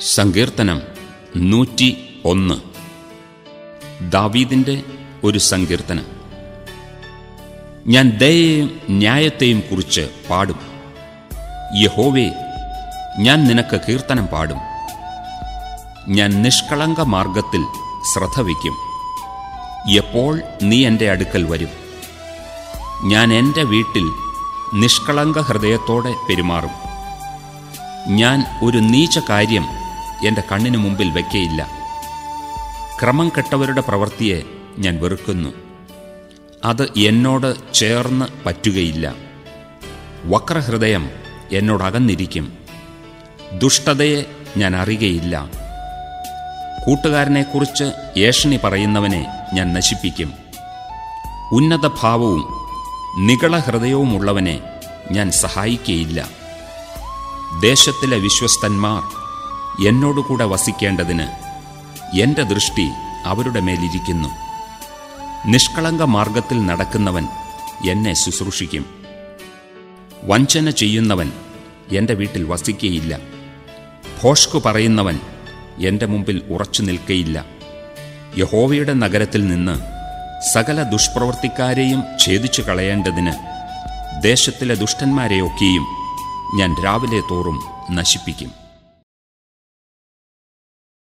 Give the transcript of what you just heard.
സങ്കീർത്തനം നൂറ്റി ഒന്ന് ദാവീദിൻ്റെ ഒരു സങ്കീർത്തനം ഞാൻ ദയയെയും ന്യായത്തെയും കുറിച്ച് പാടും യഹോവേ ഞാൻ നിനക്ക് കീർത്തനം പാടും ഞാൻ നിഷ്കളങ്ക മാർഗത്തിൽ ശ്രദ്ധ വയ്ക്കും എപ്പോൾ നീ എൻ്റെ അടുക്കൽ വരും ഞാൻ എൻ്റെ വീട്ടിൽ നിഷ്കളങ്ക ഹൃദയത്തോടെ പെരുമാറും ഞാൻ ഒരു നീച കാര്യം എൻ്റെ കണ്ണിന് മുമ്പിൽ വയ്ക്കയില്ല ക്രമം കെട്ടവരുടെ പ്രവൃത്തിയെ ഞാൻ വെറുക്കുന്നു അത് എന്നോട് ചേർന്ന് പറ്റുകയില്ല വക്രഹൃദയം എന്നോടകന്നിരിക്കും ദുഷ്ടതയെ ഞാൻ അറിയുകയില്ല കൂട്ടുകാരനെക്കുറിച്ച് ഏഷണി പറയുന്നവനെ ഞാൻ നശിപ്പിക്കും ഉന്നത ഭാവവും നികളഹൃദയവുമുള്ളവനെ ഞാൻ സഹായിക്കയില്ല ദേശത്തിലെ വിശ്വസ്തന്മാർ എന്നോടുകൂടെ വസിക്കേണ്ടതിന് എൻ്റെ ദൃഷ്ടി അവരുടെ മേലിരിക്കുന്നു നിഷ്കളങ്ക മാർഗത്തിൽ നടക്കുന്നവൻ എന്നെ ശുശ്രൂഷിക്കും വഞ്ചന ചെയ്യുന്നവൻ എൻ്റെ വീട്ടിൽ വസിക്കയില്ല ഭോഷ്കു പറയുന്നവൻ എൻ്റെ മുമ്പിൽ ഉറച്ചു നിൽക്കയില്ല യഹോവയുടെ നഗരത്തിൽ നിന്ന് സകല ദുഷ്പ്രവർത്തിക്കാരെയും ഛേദിച്ചു കളയേണ്ടതിന് ദേശത്തിലെ ദുഷ്ടന്മാരെയൊക്കെയും ഞാൻ രാവിലെ തോറും നശിപ്പിക്കും